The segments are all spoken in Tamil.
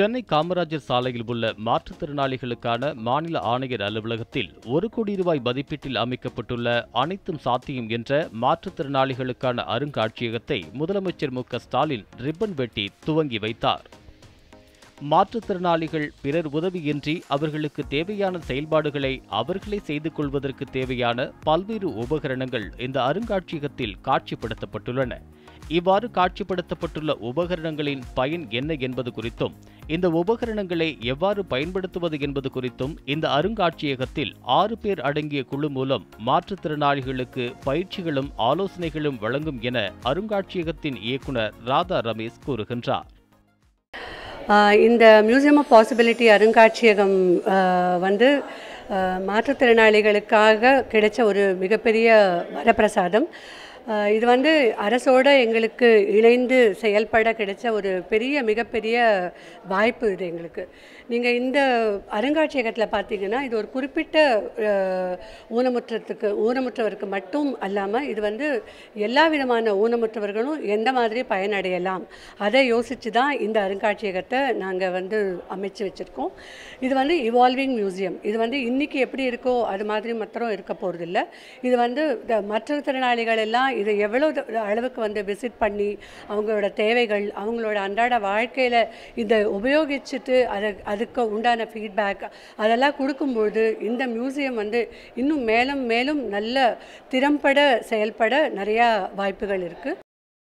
சென்னை காமராஜர் சாலையில் உள்ள மாற்றுத்திறனாளிகளுக்கான மாநில ஆணையர் அலுவலகத்தில் ஒரு கோடி ரூபாய் மதிப்பீட்டில் அமைக்கப்பட்டுள்ள அனைத்தும் சாத்தியம் என்ற மாற்றுத்திறனாளிகளுக்கான அருங்காட்சியகத்தை முதலமைச்சர் மு க ஸ்டாலின் ரிப்பன் வெட்டி துவங்கி வைத்தார் மாற்றுத்திறனாளிகள் பிறர் உதவியின்றி அவர்களுக்கு தேவையான செயல்பாடுகளை அவர்களே செய்து கொள்வதற்கு தேவையான பல்வேறு உபகரணங்கள் இந்த அருங்காட்சியகத்தில் காட்சிப்படுத்தப்பட்டுள்ளன இவ்வாறு காட்சிப்படுத்தப்பட்டுள்ள உபகரணங்களின் பயன் என்ன என்பது குறித்தும் இந்த உபகரணங்களை எவ்வாறு பயன்படுத்துவது என்பது குறித்தும் இந்த அருங்காட்சியகத்தில் ஆறு பேர் அடங்கிய குழு மூலம் மாற்றுத்திறனாளிகளுக்கு பயிற்சிகளும் ஆலோசனைகளும் வழங்கும் என அருங்காட்சியகத்தின் இயக்குனர் ராதா ரமேஷ் கூறுகின்றார் ஆஹ் இந்த மியூசியம் ஆஃப் பாசிபிலிட்டி அருங்காட்சியகம் ஆஹ் வந்து ஆஹ் மாற்றுத்திறனாளிகளுக்காக கிடைச்ச ஒரு மிகப்பெரிய வரப்பிரசாதம் ஆஹ் இது வந்து அரசோட எங்களுக்கு இணைந்து செயல்பட கிடைச்ச ஒரு பெரிய மிகப்பெரிய வாய்ப்பு இது எங்களுக்கு நீங்கள் இந்த அருங்காட்சியகத்தில் பார்த்தீங்கன்னா இது ஒரு குறிப்பிட்ட ஆஹ் ஊனமுற்றத்துக்கு ஊனமுற்றவருக்கு மட்டும் அல்லாமல் இது வந்து எல்லா விதமான ஊனமுற்றவர்களும் எந்த மாதிரி பயனடையலாம் அதை யோசித்து தான் இந்த அருங்காட்சியகத்தை நாங்கள் வந்து அமைச்சு வச்சுருக்கோம் இது வந்து இவால்விங் மியூசியம் இது வந்து இன்றைக்கி எப்படி இருக்கோ அது மாதிரி மாத்திரம் இருக்க போகிறதில்ல இது வந்து இந்த மாற்றுத்திறனாளிகள் எல்லாம் இதை எவ்வளோ த- அளவுக்கு வந்து விசிட் பண்ணி அவங்களோட தேவைகள் அவங்களோட அன்றாட வாழ்க்கையில் இதை உபயோகிச்சுட்டு அதை அதுக்கு உண்டான ஃபீட்பேக் அதெல்லாம் கொடுக்கும்பொழுது இந்த மியூசியம் வந்து இன்னும் மேலும் மேலும் நல்ல திறம்பட செயல்பட நிறையா வாய்ப்புகள் இருக்குது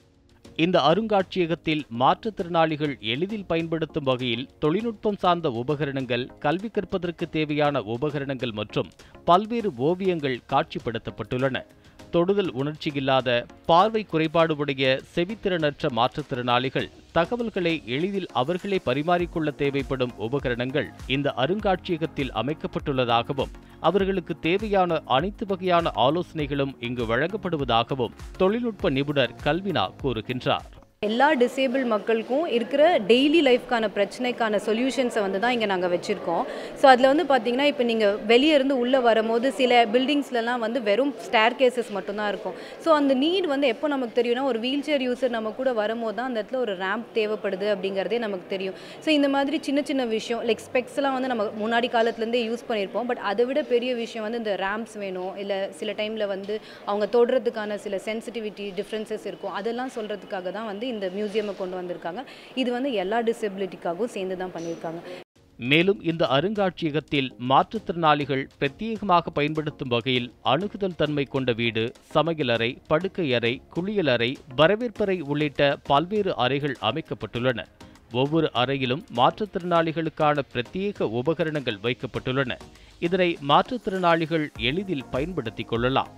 இந்த அருங்காட்சியகத்தில் மாற்றுத்திறனாளிகள் எளிதில் பயன்படுத்தும் வகையில் தொழில்நுட்பம் சார்ந்த உபகரணங்கள் கல்வி கற்பதற்கு தேவையான உபகரணங்கள் மற்றும் பல்வேறு ஓவியங்கள் காட்சிப்படுத்தப்பட்டுள்ளன தொடுதல் உணர்ச்சி இல்லாத பார்வை குறைபாடு உடைய செவித்திறனற்ற மாற்றுத்திறனாளிகள் தகவல்களை எளிதில் அவர்களே பரிமாறிக்கொள்ள தேவைப்படும் உபகரணங்கள் இந்த அருங்காட்சியகத்தில் அமைக்கப்பட்டுள்ளதாகவும் அவர்களுக்கு தேவையான அனைத்து வகையான ஆலோசனைகளும் இங்கு வழங்கப்படுவதாகவும் தொழில்நுட்ப நிபுணர் கல்வினா கூறுகின்றார் எல்லா டிசேபிள் மக்களுக்கும் இருக்கிற டெய்லி லைஃப்க்கான பிரச்சனைக்கான சொல்யூஷன்ஸை வந்து தான் இங்கே நாங்கள் வச்சுருக்கோம் ஸோ அதில் வந்து பார்த்தீங்கன்னா இப்போ நீங்கள் வெளியே இருந்து உள்ளே வரும்போது சில பில்டிங்ஸ்லலாம் வந்து வெறும் ஸ்டேர் கேசஸ் மட்டும்தான் இருக்கும் ஸோ அந்த நீட் வந்து எப்போ நமக்கு தெரியும்னா ஒரு வீல் சேர் யூஸர் நம்ம கூட வரும்போது தான் அந்த இடத்துல ஒரு ரேம்ப் தேவைப்படுது அப்படிங்கிறதே நமக்கு தெரியும் ஸோ இந்த மாதிரி சின்ன சின்ன விஷயம் லைக் ஸ்பெக்ஸ்லாம் வந்து நம்ம முன்னாடி காலத்துலேருந்தே யூஸ் பண்ணியிருப்போம் பட் அதை விட பெரிய விஷயம் வந்து இந்த ரேம்ப்ஸ் வேணும் இல்லை சில டைமில் வந்து அவங்க தொடுறதுக்கான சில சென்சிட்டிவிட்டி டிஃப்ரென்சஸ் இருக்கும் அதெல்லாம் சொல்கிறதுக்காக தான் வந்து இந்த மியூசியமை கொண்டு வந்திருக்காங்க இது வந்து எல்லா டிசபிலிட்டிக்காகவும் சேர்ந்து தான் பண்ணியிருக்காங்க மேலும் இந்த அருங்காட்சியகத்தில் மாற்றுத்திறனாளிகள் பிரத்யேகமாக பயன்படுத்தும் வகையில் அணுகுதல் தன்மை கொண்ட வீடு சமையலறை படுக்கையறை குளியலறை வரவேற்பறை உள்ளிட்ட பல்வேறு அறைகள் அமைக்கப்பட்டுள்ளன ஒவ்வொரு அறையிலும் மாற்றுத்திறனாளிகளுக்கான பிரத்யேக உபகரணங்கள் வைக்கப்பட்டுள்ளன இதனை மாற்றுத்திறனாளிகள் எளிதில் பயன்படுத்திக் கொள்ளலாம்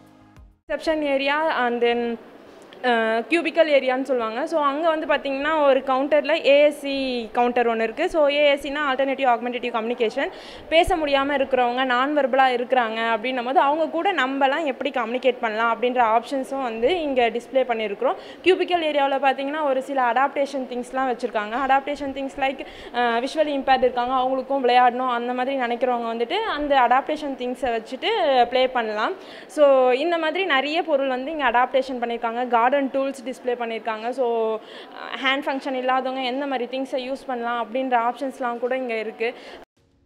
reception area and then cubicle ஏரியான்னு சொல்லுவாங்க ஸோ அங்கே வந்து பார்த்தீங்கன்னா ஒரு கவுண்டரில் ஏஎஸ்சி கவுண்டர் ஒன்று இருக்குது ஸோ ஏஎஸ்சினா ஆல்டர்னேட்டிவ் ஆக்மெண்டேட்டிவ் கம்யூனிகேஷன் பேச முடியாமல் இருக்கிறவங்க நான் வெர்பலாக இருக்கிறாங்க அப்படின்னும் போது அவங்க கூட நம்மலாம் எப்படி கம்யூனிகேட் பண்ணலாம் அப்படின்ற ஆப்ஷன்ஸும் வந்து இங்கே டிஸ்ப்ளே பண்ணியிருக்கிறோம் கியூபிக்கல் ஏரியாவில் பார்த்தீங்கன்னா ஒரு சில அடாப்டேஷன் திங்ஸ்லாம் வச்சுருக்காங்க adaptation things like visually impaired இருக்காங்க அவங்களுக்கும் விளையாடணும் அந்த மாதிரி நினைக்கிறவங்க வந்துட்டு அந்த அடாப்டேஷன் திங்ஸை வச்சுட்டு ப்ளே பண்ணலாம் ஸோ இந்த மாதிரி நிறைய பொருள் வந்து இங்கே அடாப்டேஷன் பண்ணியிருக்காங்க கார்டன் டூல்ஸ் டிஸ்ப்ளே பண்ணியிருக்காங்க ஸோ ஹேண்ட் ஃபங்க்ஷன் இல்லாதவங்க எந்த மாதிரி திங்ஸை யூஸ் பண்ணலாம் அப்படின்ற ஆப்ஷன்ஸ்லாம் கூட இங்கே இருக்குது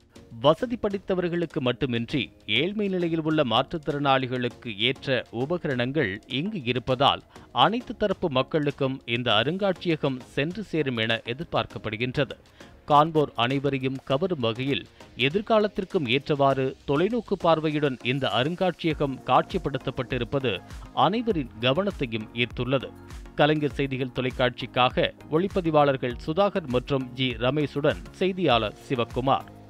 வசதி படைத்தவர்களுக்கு மட்டுமின்றி ஏழ்மை நிலையில் உள்ள மாற்றுத்திறனாளிகளுக்கு ஏற்ற உபகரணங்கள் இங்கு இருப்பதால் அனைத்து தரப்பு மக்களுக்கும் இந்த அருங்காட்சியகம் சென்று சேரும் என எதிர்பார்க்கப்படுகின்றது காண்போர் அனைவரையும் கவரும் வகையில் எதிர்காலத்திற்கும் ஏற்றவாறு தொலைநோக்கு பார்வையுடன் இந்த அருங்காட்சியகம் காட்சிப்படுத்தப்பட்டிருப்பது அனைவரின் கவனத்தையும் ஈர்த்துள்ளது கலைஞர் செய்திகள் தொலைக்காட்சிக்காக ஒளிப்பதிவாளர்கள் சுதாகர் மற்றும் ஜி ரமேஷுடன் செய்தியாளர் சிவக்குமார்